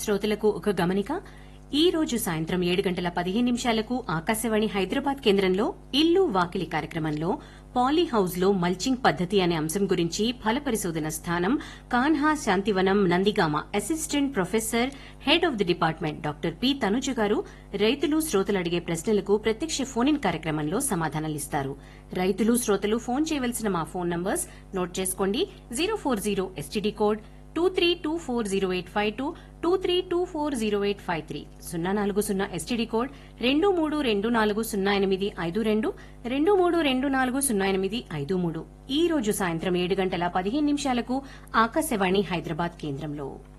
శ్రోతలకు ఒక గమనిక ఈ రోజు సాయంత్రం ఏడు గంటల పదిహేను నిమిషాలకు ఆకాశవాణి హైదరాబాద్ కేంద్రంలో ఇల్లు వాకిలి కార్యక్రమంలో పాలీ హౌస్ లో మల్చింగ్ పద్దతి అనే అంశం గురించి ఫల పరిశోధన స్థానం Kanha Shantivanam Nandigama assistant professor head of the department doctor P Tanuja garu రైతులు శ్రోతలు అడిగే ప్రశ్నలకు ప్రత్యక్ష ఫోన్ ఇన్ కార్యక్రమంలో సమాధానాలిస్తారు రైతులు శ్రోతలు ఫోన్ చేయవలసిన మా ఫోన్ నంబర్స్ నోట్ చేసుకోండి zero four zero STD code two three two four zero eight five two two three two four zero eight five three సున్నా నాలుగు సున్నా ఎస్టీడీ కోడ్ రెండు మూడు రెండు నాలుగు సున్నా ఎనిమిది ఐదు రెండు రెండు మూడు రెండు నాలుగు సున్నా ఎనిమిది ఐదు మూడు ఈ రోజు సాయంత్రం ఏడు గంటల పదిహేను నిమిషాలకు ఆకాశవాణి హైదరాబాద్ కేంద్రంలో